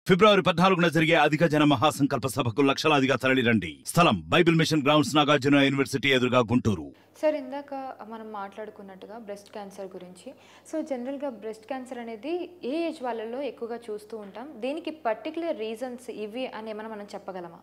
ఫిబ్రవరి పద్నాలుగున జరిగే అధిక జన మహాసంకల్ప సభకు లక్షలాదిగా తరలిరండి స్థలం Bible mission grounds Nagarjuna university ఎదురుగా గుంటూరు సార్ ఇందాక మనం మాట్లాడుకున్నట్టుగా బ్రెస్ట్ క్యాన్సర్ గురించి సో జనరల్గా బ్రెస్ట్ క్యాన్సర్ అనేది ఏ ఏజ్ వాళ్ళలో ఎక్కువగా చూస్తూ ఉంటాం దీనికి పర్టికులర్ రీజన్స్ ఇవి అని ఏమైనా మనం చెప్పగలమా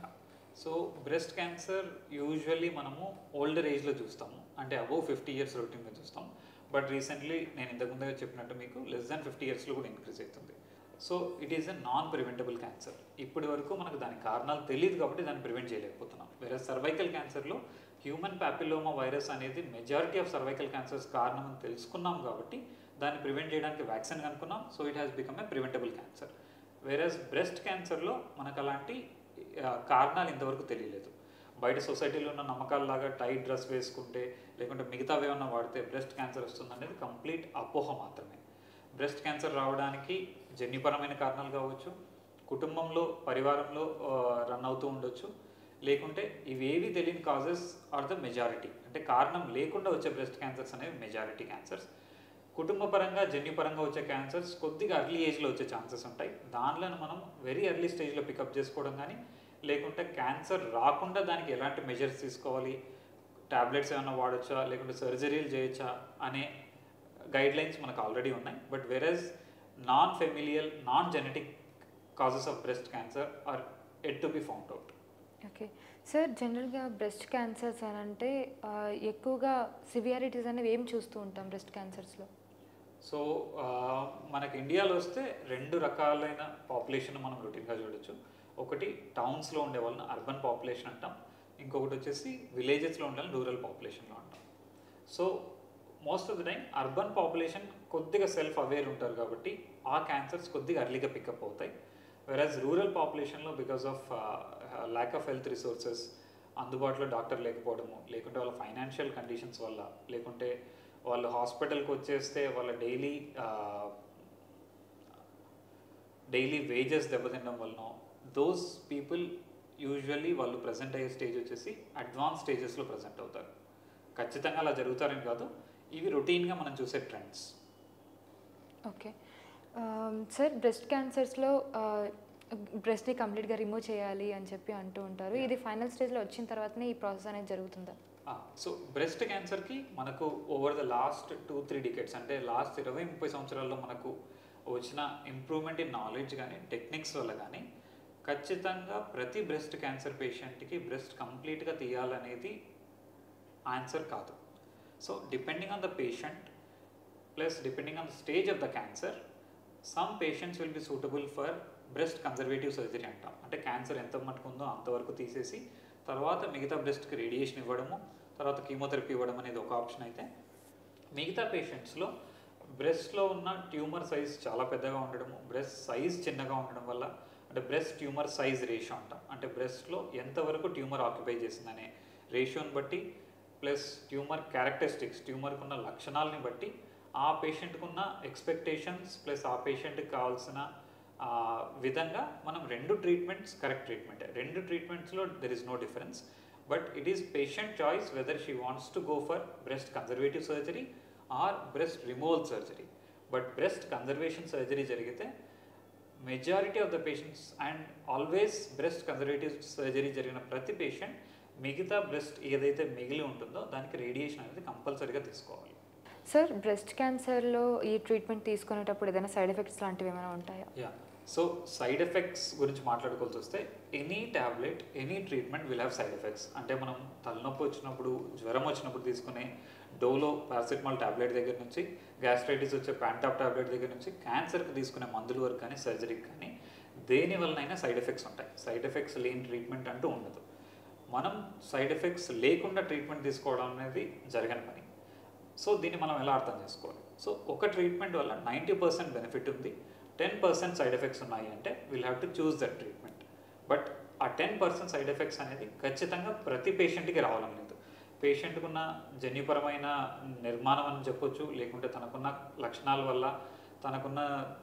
సో బ్రెస్ట్ క్యాన్సర్ యూజువల్లీ మనము ఓల్డర్ ఏజ్లో చూస్తాము అంటే అబోవ్ ఫిఫ్టీ ఇయర్స్ రొటీన్గా చూస్తాం బట్ రీసెంట్లీ నేను ఇంతకుముందే చెప్పినట్టు మీకు లెస్ దాన్ ఫిఫ్టీ ఇయర్స్లో కూడా ఇంక్రీజ్ అవుతుంది so it is a non preventable cancer ఇప్పటి వరకు మనకు దాని కారణాలు తెలియదు కాబట్టి దాన్ని ప్రివెంట్ చేయలేకపోతున్నాం వేరే సర్వైకల్ క్యాన్సర్లో హ్యూమన్ ప్యాపిలోమా వైరస్ అనేది మెజారిటీ ఆఫ్ సర్వైకల్ క్యాన్సర్స్ కారణం అని తెలుసుకున్నాం కాబట్టి దాన్ని ప్రివెంట్ చేయడానికి వ్యాక్సిన్ కనుక్కున్నాం so it has become a preventable cancer versus breast క్యాన్సర్లో మనకు అలాంటి ఆ, కారణాలు ఇంతవరకు తెలియలేదు బయట సొసైటీలో ఉన్న నమ్మకాలలాగా టైట్ డ్రెస్ వేసుకుంటే లేకుంటే మిగతావి ఏమన్నా వాడితే బ్రెస్ట్ క్యాన్సర్ వస్తుంది అనేది కంప్లీట్ అపోహ మాత్రమే బ్రెస్ట్ క్యాన్సర్ రావడానికి జన్యుపరమైన కారణాలు కావచ్చు కుటుంబంలో పరివారంలో రన్ అవుతూ ఉండొచ్చు లేకుంటే ఇవేవి తెలియని కాజెస్ ఆర్ ద మెజారిటీ అంటే కారణం లేకుండా వచ్చే బ్రెస్ట్ క్యాన్సర్స్ అనేవి మెజారిటీ క్యాన్సర్స్ కుటుంబ పరంగా జన్యుపరంగా వచ్చే క్యాన్సర్స్ కొద్దిగా అర్లీ ఏజ్లో వచ్చే ఛాన్సెస్ ఉంటాయి దానిలో మనం వెరీ ఎర్లీ స్టేజ్లో పికప్ చేసుకోవడం కానీ లేకుంటే క్యాన్సర్ రాకుండా దానికి ఎలాంటి మెజర్స్ తీసుకోవాలి టాబ్లెట్స్ ఏమైనా వాడొచ్చా లేకుంటే సర్జరీలు చేయొచ్చా అనే గైడ్ లైన్స్ మనకు ఆల్రెడీ ఉన్నాయి but versus non familial non genetic causes of breast cancer are yet to be found out okay sir జనరల్గా బ్రెస్ట్ క్యాన్సర్స్ అని అంటే ఆ, ఎక్కువగా సివియారిటీస్ అనేవి ఏం చూస్తూ ఉంటాం బ్రెస్ట్ క్యాన్సర్స్లో సో ఆ, మనకి ఇండియాలో వస్తే రెండు రకాలైన పాపులేషన్ మనం రొటీన్గా చూడొచ్చు ఒకటి టౌన్స్లో ఉండే వాళ్ళని అర్బన్ పాపులేషన్ అంటాం ఇంకొకటి వచ్చేసి విలేజెస్లో ఉండే వాళ్ళని రూరల్ పాపులేషన్లో అంటాం so most of the time urban population కొద్దిగా సెల్ఫ్ అవేర్ ఉంటారు కాబట్టి ఆ క్యాన్సర్స్ కొద్దిగా అర్లీగా పికప్ అవుతాయి వెరాజ్ రూరల్ పాపులేషన్లో because of lack of health resources అందుబాటులో డాక్టర్ లేకపోవడము లేకుంటే వాళ్ళ ఫైనాన్షియల్ కండిషన్స్ వల్ల లేకుంటే వాళ్ళు హాస్పిటల్కి వచ్చేస్తే వాళ్ళ డైలీ డైలీ వేజెస్ దెబ్బతినడం వలన దోస్ పీపుల్ యూజువల్లీ వాళ్ళు ప్రజెంట్ అయ్యే స్టేజ్ వచ్చేసి అడ్వాన్స్ స్టేజెస్లో ప్రజెంట్ అవుతారు ఖచ్చితంగా అలా జరుగుతారని కాదు ఇవి రొటీన్గా మనం చూసే ట్రెండ్స్ ఓకే సార్ బ్రెస్ట్ క్యాన్సర్స్లో బ్రెస్ట్ని కంప్లీట్గా రిమూవ్ చేయాలి అని చెప్పి అంటూ ఉంటారు ఇది ఫైనల్ స్టేజ్లో వచ్చిన తర్వాతనే ఈ ప్రాసెస్ అనేది జరుగుతుందా సో బ్రెస్ట్ క్యాన్సర్కి మనకు over the last two three decades అంటే లాస్ట్ ఇరవై ముప్పై సంవత్సరాల్లో మనకు వచ్చిన ఇంప్రూవ్మెంట్ ఇన్ నాలెడ్జ్ కానీ టెక్నిక్స్ వల్ల కానీ ఖచ్చితంగా ప్రతి బ్రెస్ట్ క్యాన్సర్ పేషెంట్కి బ్రెస్ట్ కంప్లీట్గా తీయాలనేది ఆన్సర్ కాదు so depending on the patient plus depending on the stage of the cancer some patients will be suitable for breast conservative surgery అంటాం అంటే క్యాన్సర్ ఎంత మటుకు ఉందో అంతవరకు తీసేసి తర్వాత మిగతా బ్రెస్ట్కి రేడియేషన్ ఇవ్వడము తర్వాత కీమోథెరపీ ఇవ్వడం అనేది ఒక ఆప్షన్ అయితే మిగతా పేషెంట్స్లో బ్రెస్ట్లో ఉన్న ట్యూమర్ సైజ్ చాలా పెద్దగా ఉండడము బ్రెస్ట్ సైజ్ చిన్నగా ఉండడం వల్ల అంటే బ్రెస్ట్ ట్యూమర్ సైజ్ రేషియో అంటాం అంటే బ్రెస్ట్లో ఎంతవరకు ట్యూమర్ ఆక్యుపై చేసిందనే రేషియోని బట్టి ప్లస్ ట్యూమర్ క్యారెక్టరిస్టిక్స్ ట్యూమర్కి ఉన్న లక్షణాలని బట్టి ఆ పేషెంట్కి ఉన్న ఎక్స్పెక్టేషన్స్ ప్లస్ ఆ పేషెంట్కి కావాల్సిన ఆ, విధంగా మనం రెండు ట్రీట్మెంట్స్ కరెక్ట్ ట్రీట్మెంట్ రెండు ట్రీట్మెంట్స్లో there is no difference but it is patient choice whether she wants to go for breast conservative surgery or breast removal surgery but breast conservation surgery జరిగితే majority of the patients and always breast conservative surgery జరిగిన ప్రతి patient మిగతా breast ఏదైతే మిగిలి ఉంటుందో దానికి radiation అనేది కంపల్సరీగా తీసుకోవాలి సార్ బ్రెస్ట్ క్యాన్సర్లో ఈ ట్రీట్మెంట్ తీసుకునేటప్పుడు ఏదైనా సైడ్ ఎఫెక్ట్స్ లాంటివి ఏమైనా ఉంటాయా యా సో సైడ్ ఎఫెక్ట్స్ గురించి మాట్లాడుకోవాల్సి వస్తే any tablet any treatment will have side effects అంటే మనం తలనొప్పి వచ్చినప్పుడు జ్వరం వచ్చినప్పుడు తీసుకునే డోలో పారాసిటమాల్ ట్యాబ్లెట్ దగ్గర నుంచి గ్యాస్ట్రైటిస్ వచ్చే ప్యాంటాప్ ట్యాబ్లెట్ దగ్గర నుంచి క్యాన్సర్కి తీసుకునే మందుల వరకు కానీ సర్జరీకి కానీ దేని వలనైనా సైడ్ ఎఫెక్ట్స్ ఉంటాయి సైడ్ ఎఫెక్ట్స్ లేని ట్రీట్మెంట్ అంటూ ఉండదు మనం సైడ్ ఎఫెక్ట్స్ లేకుండా ట్రీట్మెంట్ తీసుకోవడం అనేది జరగని పని సో దీన్ని మనం ఎలా అర్థం చేసుకోవాలి సో ఒక ట్రీట్మెంట్ వల్ల నైంటీ పర్సెంట్ బెనిఫిట్ ఉంది టెన్ పర్సెంట్ సైడ్ ఎఫెక్ట్స్ ఉన్నాయి అంటే will have to choose that treatment but ఆ టెన్ పర్సెంట్ సైడ్ ఎఫెక్ట్స్ అనేది ఖచ్చితంగా ప్రతి పేషెంట్కి రావడం లేదు పేషెంట్కున్న ఉన్న జన్యుపరమైన నిర్మాణం అని చెప్పొచ్చు లేకుంటే తనకున్న లక్షణాల వల్ల తనకున్న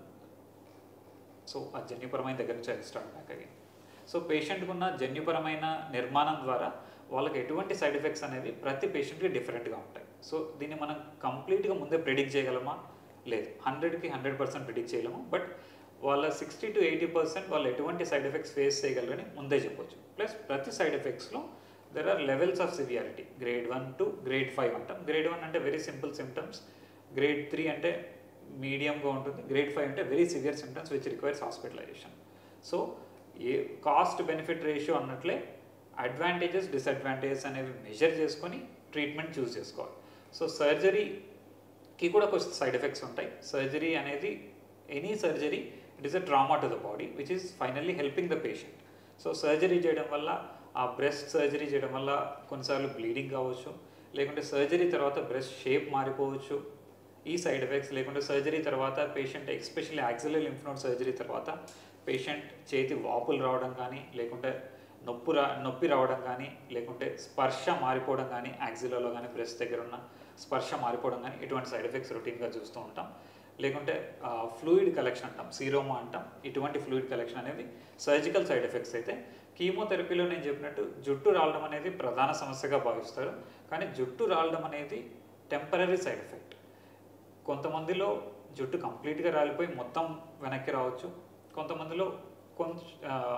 సో ఆ జన్యుపరమైన దగ్గర నుంచి I start back again so పేషెంట్కి ఉన్న జన్యుపరమైన నిర్మాణం ద్వారా వాళ్ళకి ఎటువంటి సైడ్ ఎఫెక్ట్స్ అనేవి ప్రతి పేషెంట్కి డిఫరెంట్గా ఉంటాయి సో దీన్ని మనం కంప్లీట్గా ముందే ప్రిడిక్ట్ చేయగలమా లేదు హండ్రెడ్కి హండ్రెడ్ పర్సెంట్ ప్రిడిక్ట్ చేయలేము బట్ వాళ్ళ సిక్స్టీ టు ఎయిటీ పర్సెంట్ వాళ్ళు ఎటువంటి సైడ్ ఎఫెక్ట్స్ ఫేస్ చేయగలరని ముందే చెప్పొచ్చు ప్లస్ ప్రతి సైడ్ ఎఫెక్ట్స్లో there are levels of severity grade one to grade five అంటాం గ్రేడ్ వన్ అంటే very simple symptoms grade three అంటే మీడియంగా ఉంటుంది గ్రేడ్ ఫైవ్ అంటే very severe symptoms which requires hospitalization so a cost benefit ratio అన్నట్లే advantages disadvantages అనేవి measure చేసుకొని treatment choose చేసుకోవాలి సో సర్జరీకి కూడా కొంచెం సైడ్ ఎఫెక్ట్స్ ఉంటాయి సర్జరీ అనేది any surgery it is a trauma to the body which is finally helping the patient so surgery చేయడం వల్ల ఆ బ్రెస్ట్ సర్జరీ చేయడం వల్ల కొన్నిసార్లు బ్లీడింగ్ కావచ్చు లేకుంటే సర్జరీ తర్వాత బ్రెస్ట్ షేప్ మారిపోవచ్చు ఈ సైడ్ ఎఫెక్ట్స్ లేకుంటే సర్జరీ తర్వాత patient especially axillary lymph node surgery తర్వాత పేషెంట్ చేతి వాపులు రావడం కానీ లేకుంటే నొప్పి రా నొప్పి రావడం కానీ లేకుంటే స్పర్శ మారిపోవడం కానీ యాక్సిలలో కానీ బ్రెస్ట్ దగ్గర ఉన్న స్పర్శ మారిపోవడం కానీ ఇటువంటి సైడ్ ఎఫెక్ట్స్ రొటీన్గా చూస్తూ ఉంటాం లేకుంటే ఫ్లూయిడ్ కలెక్షన్ అంటాం సీరోమా అంటాం ఇటువంటి ఫ్లూయిడ్ కలెక్షన్ అనేది సర్జికల్ సైడ్ ఎఫెక్ట్స్ అయితే కీమోథెరపీలో నేను చెప్పినట్టు జుట్టు రాలడం అనేది ప్రధాన సమస్యగా భావిస్తారు కానీ జుట్టు రాలడం అనేది టెంపరీ సైడ్ ఎఫెక్ట్ కొంతమందిలో జుట్టు కంప్లీట్గా రాలిపోయి మొత్తం వెనక్కి రావచ్చు కొంతమందిలో కొంచెం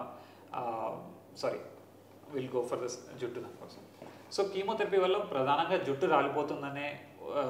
sorry will go for this జుట్టు దానికోసం సో కీమోథెరపీ వల్ల ప్రధానంగా జుట్టు రాలిపోతుందనే ఆ,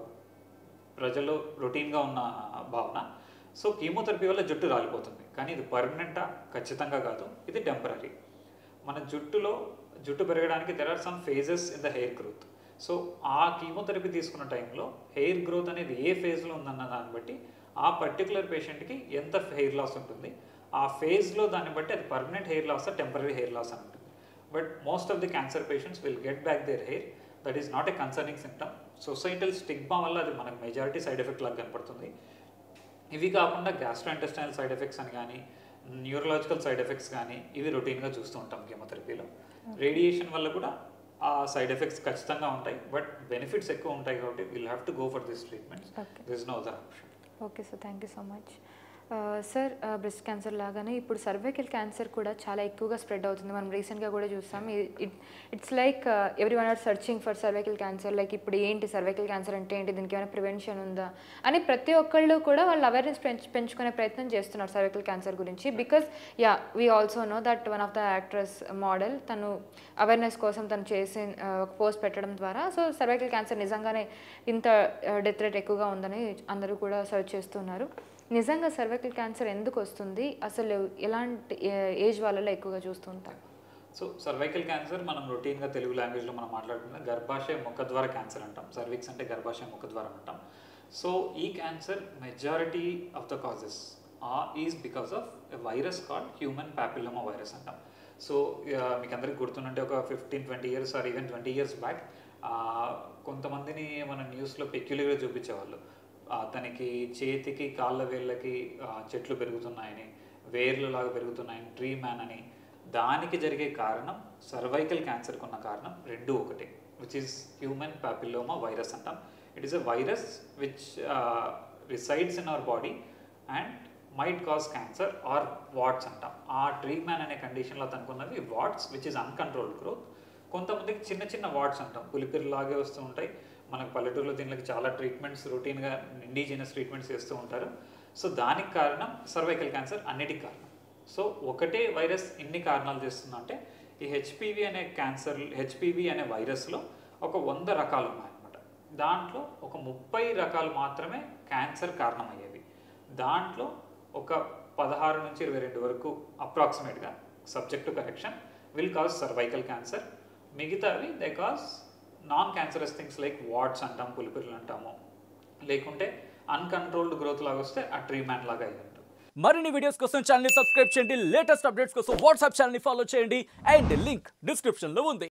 ప్రజల్లో రొటీన్గా ఉన్న భావన సో కీమోథెరపీ వల్ల జుట్టు రాలిపోతుంది కానీ ఇది పర్మనెంటా ఖచ్చితంగా కాదు ఇది టెంపరీ మన జుట్టులో జుట్టు పెరగడానికి there are some phases in the hair growth so ఆ కీమోథెరపీ తీసుకున్న టైంలో హెయిర్ గ్రోత్ అనేది ఏ ఫేజ్లో ఉందన్న దాన్ని బట్టి ఆ పర్టికులర్ పేషెంట్కి ఎంత హెయిర్ లాస్ ఉంటుంది ఆ ఫేజ్లో దాన్ని బట్టి అది permanent hair loss temporary hair loss అని ఉంటుంది but most of the cancer patients will get back their hair that is not a concerning symptom societal stigma వల్ల అది మనకు మెజారిటీ సైడ్ ఎఫెక్ట్ లాగా కనపడుతుంది ఇవి కాకుండా గ్యాస్ట్రోఇంటెస్టైనల్ సైడ్ ఎఫెక్ట్స్ అని కానీ న్యూరలాజికల్ సైడ్ ఎఫెక్ట్స్ కానీ ఇవి రొటీన్గా చూస్తూ ఉంటాం కీమోథెరపీలో రేడియేషన్ వల్ల కూడా ఆ సైడ్ ఎఫెక్ట్స్ ఖచ్చితంగా ఉంటాయి బట్ బెనిఫిట్స్ ఎక్కువ ఉంటాయి కాబట్టి will have to go for this treatment Okay. This no other option okay sir thank you so much sir breast cancer లాగానే ఇప్పుడు సర్వైకల్ క్యాన్సర్ కూడా చాలా ఎక్కువగా స్ప్రెడ్ అవుతుంది మనం రీసెంట్గా కూడా చూస్తాం it's like everyone are searching for cervical cancer like ఇప్పుడు ఏంటి సర్వైకల్ క్యాన్సర్ అంటే ఏంటి దీనికి ఏమైనా ప్రివెన్షన్ ఉందా అని ప్రతి ఒక్కళ్ళు కూడా వాళ్ళు అవేర్నెస్ పెంచు పెంచుకునే ప్రయత్నం చేస్తున్నారు సర్వైకల్ క్యాన్సర్ గురించి because yeah we also know that one of the actress model తను అవేర్నెస్ కోసం తను చేసి ఆ, ఒక పోస్ట్ పెట్టడం ద్వారా సో సర్వైకల్ క్యాన్సర్ నిజంగానే ఇంత డెత్ రేట్ ఎక్కువగా ఉందని అందరూ కూడా సర్చ్ చేస్తున్నారు నిజంగా సర్వైకల్ క్యాన్సర్ ఎందుకు వస్తుంది అసలు ఎలాంటి ఏజ్ వాళ్ళలో ఎక్కువగా చూస్తుంటాం సో సర్వైకల్ క్యాన్సర్ మనం రొటీన్గా తెలుగు లాంగ్వేజ్లో మనం మాట్లాడుకున్న గర్భాశయ ముఖద్వార క్యాన్సర్ అంటాం సర్విక్స్ అంటే గర్భాశయ ముఖద్వారం అంటాం సో ఈ cancer majority of the causes is because of virus called human papilloma virus అంటాం సో మీకు అందరికి గుర్తుంటే ఒక fifteen twenty years or even twenty years back కొంతమందిని మన న్యూస్లో పెక్యులర్గా చూపించేవాళ్ళు అతనికి చేతికి కాళ్ళ వేళ్ళకి ఆ, చెట్లు పెరుగుతున్నాయని వేర్లు లాగా పెరుగుతున్నాయని ట్రీ మ్యాన్ అని దానికి జరిగే కారణం సర్వైకల్ క్యాన్సర్కి ఉన్న కారణం రెండు ఒకటే which is human papilloma virus అంటాం it is a virus which resides in our body and might cause cancer or warts అంటాం ఆ ట్రీ మ్యాన్ అనే కండిషన్లో తనుకున్నవి warts which is uncontrolled growth కొంతమందికి చిన్న చిన్న వార్డ్స్ అంటాం పులిపిరి లాగే వస్తూ ఉంటాయి మనకు పల్లెటూరులో దీనికి చాలా ట్రీట్మెంట్స్ రొటీన్గా ఇండిజినస్ ట్రీట్మెంట్స్ చేస్తూ ఉంటారు సో దానికి కారణం సర్వైకల్ క్యాన్సర్ అన్నిటికి కారణం సో ఒకటే వైరస్ ఇన్ని కారణాలు చేస్తుందంటే ఈ హెచ్పివి అనే క్యాన్సర్ హెచ్పివి అనే వైరస్లో ఒక వంద రకాలు ఉన్నాయన్నమాట దాంట్లో ఒక ముప్పై రకాలు మాత్రమే క్యాన్సర్ కారణమయ్యేవి దాంట్లో ఒక పదహారు నుంచి ఇరవై రెండు వరకు అప్రాక్సిమేట్గా subject to correction will cause cervical cancer మిగతావి they cause non cancerous things like warts అంటాం పులిపిర్లు అంటాము లేకుంటే అన్కంట్రోల్డ్ గ్రోత్ లాగా వస్తే ఆ ట్రీ మ్యాన్ లాగా అయ్యి ఉంటుంది మరిన్ని వీడియోస్ కోసం ఛానల్ సబ్స్క్రైబ్ చేయండి లేటెస్ట్ అప్డేట్స్ కోసం వాట్సాప్ ఛానల్ ఫాలో చేయండి అండ్ లింక్ డిస్క్రిప్షన్ లో ఉంది